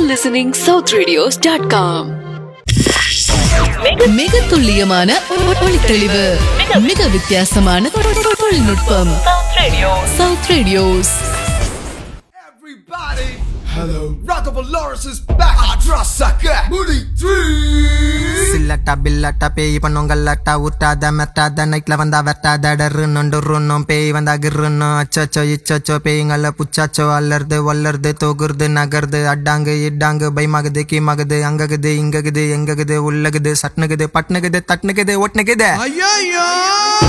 listening southradios.com. மிக துல்லியமான ஒ- ஒளித்தெளிவு மிக வித்தியாசமான தொழில்நுட்பம் south radios Everybody, hello. Rockable Lawrence is back. I trust sucker. Moody three. சில்லட்டா பில்லட்டா பேய் பண்ணுங்கல்லட்டா உட்டாத மெட்டாத நைட்ல வந்தா வெட்டாத டர்ருன்னு டொர்ருன்னும் பேய் வந்தா கிர்ருன்னும் அச்சோச்சோ இச்சோச்சோ பேய்ங்கள புச்சாச்சோ அல்லறது வல்லறது தொகுறது நகருது அட்டாங்கு இட்டாங்கு பயமாகுது கீமாகுது அங்ககுது இங்ககுது எங்ககுது உள்ளகுது சட்னுகுது பட்னுகுது தட்னுகுது ஒட்னுகுது Ayo,